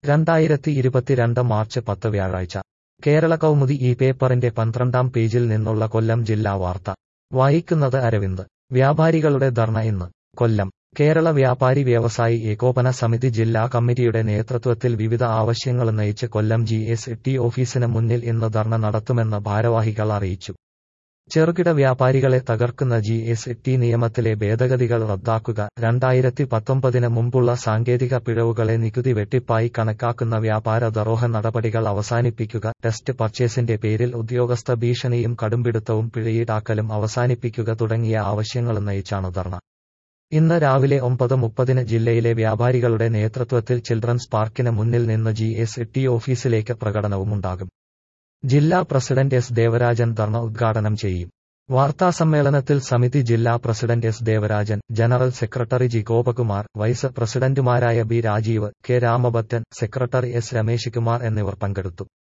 രണ്ടായിരത്തി ഇരുപത്തിരണ്ട് മാർച്ച് പത്ത് വ്യാഴാഴ്ച കേരള കൗമുദി ഈ പേപ്പറിന്റെ പന്ത്രണ്ടാം പേജിൽ നിന്നുള്ള കൊല്ലം ജില്ലാ വാർത്ത വായിക്കുന്നത് അരവിന്ദ് വ്യാപാരികളുടെ ധർണ ഇന്ന് കൊല്ലം കേരള വ്യാപാരി വ്യവസായി ഏകോപന സമിതി ജില്ലാ കമ്മിറ്റിയുടെ നേതൃത്വത്തിൽ വിവിധ ആവശ്യങ്ങളുന്നയിച്ച് കൊല്ലം ജി എസ് ടി ഓഫീസിന് മുന്നിൽ ഇന്ന് ധർണ നടത്തുമെന്ന് ഭാരവാഹികൾ അറിയിച്ചു ചെറുകിട വ്യാപാരികളെ തകർക്കുന്ന ജി എസ് ടി നിയമത്തിലെ ഭേദഗതികൾ റദ്ദാക്കുക രണ്ടായിരത്തി പത്തൊമ്പതിന് മുമ്പുള്ള സാങ്കേതിക പിഴവുകളെ നികുതി വെട്ടിപ്പായി കണക്കാക്കുന്ന വ്യാപാര ധറോഹ നടപടികൾ അവസാനിപ്പിക്കുക ടെസ്റ്റ് പർച്ചേസിന്റെ പേരിൽ ഉദ്യോഗസ്ഥ ഭീഷണിയും കടുംപിടുത്തവും പിഴയീടാക്കലും അവസാനിപ്പിക്കുക തുടങ്ങിയ ആവശ്യങ്ങളുന്നയിച്ചാണ് ധർണ ഇന്ന് രാവിലെ ഒമ്പത് മുപ്പതിന് ജില്ലയിലെ വ്യാപാരികളുടെ നേതൃത്വത്തിൽ ചിൽഡ്രൻസ് പാർക്കിന് മുന്നിൽ നിന്ന് ജി എസ് ടി ഓഫീസിലേക്ക് പ്രകടനവുമുണ്ടാകും ജില്ലാ പ്രസിഡന്റ് എസ് ദേവരാജൻ ധർണ ഉദ്ഘാടനം ചെയ്യും വാർത്താസമ്മേളനത്തിൽ സമിതി ജില്ലാ president S Devarajan general secretary G Gopakumar vice പ്രസിഡന്റുമാരായ B Rajeev K Ramabhattan secretary S Ramesh Kumar എന്നിവർ പങ്കെടുത്തു